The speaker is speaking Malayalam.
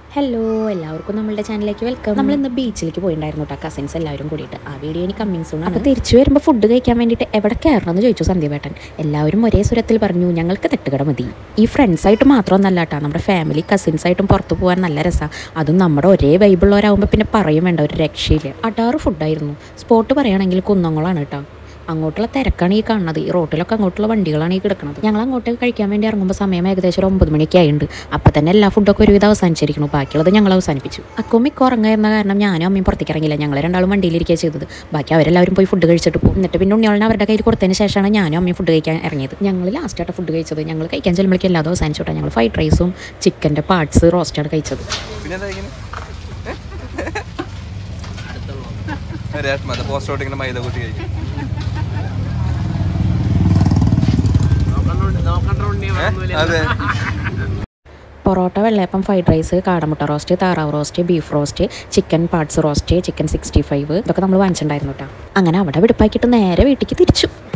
ഹലോ എല്ലാവർക്കും നമ്മളുടെ ചാനലിലേക്ക് വെൽക്കം നമ്മൾ ഇന്ന് ബീച്ചിലേക്ക് പോയിട്ടുണ്ടായിരുന്നു കേട്ടോ കസിൻസ് എല്ലാവരും കൂടിയിട്ട് ആ വീഡിയോ എനിക്ക് കമ്മിങ് സൂൺ അപ്പോൾ തിരിച്ചു വരുമ്പോൾ ഫുഡ് കഴിക്കാൻ വേണ്ടിയിട്ട് എവിടെ കയറണമെന്ന് ചോദിച്ചു സന്ധ്യവേട്ടൻ എല്ലാവരും ഒരേ സ്വരത്തിൽ പറഞ്ഞു ഞങ്ങൾക്ക് തട്ടുകട മതി ഈ ഫ്രണ്ട്സായിട്ട് മാത്രമൊന്നല്ല കേട്ടോ നമ്മുടെ ഫാമിലി കസിൻസായിട്ടും പുറത്ത് പോകാൻ നല്ല രസമാണ് അതും നമ്മുടെ ഒരേ വൈബിളുള്ളവരാകുമ്പോൾ പിന്നെ പറയും വേണ്ട ഒരു രക്ഷയില്ല അടാറ് ഫുഡായിരുന്നു സ്പോട്ട് പറയുകയാണെങ്കിൽ കുന്നങ്ങളാണ് കേട്ടോ അങ്ങോട്ടുള്ള തിരക്കാണ് ഈ കാണുന്നത് ഈ റോട്ടിലൊക്കെ അങ്ങോട്ടുള്ള വണ്ടികളാണ് ഈ കിടക്കുന്നത് ഞങ്ങൾ അങ്ങോട്ട് കഴിക്കാൻ വേണ്ടി ഇറങ്ങുമ്പോൾ സമയം ഏകദേശം ഒരു ഒമ്പത് മണിയൊക്കെ ആയിട്ടുണ്ട് അപ്പം തന്നെ എല്ലാ ഫുഡൊക്കെ ഒരുവിധം അവസാനിച്ചിരിക്കുന്നു ബാക്കിയുള്ളത് ഞങ്ങൾ അവസാനിപ്പിച്ചു അക്കുമിക്ക് ഉറങ്ങുന്ന കാരണം ഞാനും അമ്മയും പുറത്തേക്ക് ഇറങ്ങില്ല ഞങ്ങൾ രണ്ടാളും വണ്ടിയിലിരിക്കുക ചെയ്തത് ബാക്കി അവരെല്ലാവരും പോയി ഫുഡ് കഴിച്ചിട്ട് പോകും എന്നിട്ട് പിന്നെ ഉണ്ണിയോളിനെ അവരുടെ കയ്യിൽ കൊടുത്തതിന് ശേഷമാണ് ഞാനും അമ്മയും ഫുഡ് കഴിക്കാൻ ഇറങ്ങിയത് ഞങ്ങൾ ലാസ്റ്റായിട്ട് ഫുഡ് കഴിച്ചത് ഞങ്ങൾ കഴിക്കാൻ ചെല്ലുമ്പോഴേക്കും എല്ലാതും അവസാനിച്ചു കേട്ടോ ഞങ്ങൾ ഫ്രൈഡ് റൈസും ചിക്കൻ്റെ പാർട്സ് റോസ്റ്റാണ് കഴിച്ചത് പിന്നെന്താ ഇങ്ങനെ രേഷ്മ അത് പോസ്റ്റോട്ട് ഇങ്ങനെ മൈദ കൂട്ടി കഴിക്കും ഏ? അതെ പൊറോട്ട വെള്ളയപ്പം ഫ്രൈഡ് റൈസ് കാടമുട്ട റോസ്റ്റ് താറാവ് roast beef roast chicken parts roast chicken sixty five ഇതൊക്കെ നമ്മൾ വാങ്ങിച്ചിട്ടുണ്ടായിരുന്നു കേട്ടോ അങ്ങനെ അവിടെ വിടുപ്പാക്കിയിട്ട് നേരെ വീട്ടിലേക്ക് തിരിച്ചു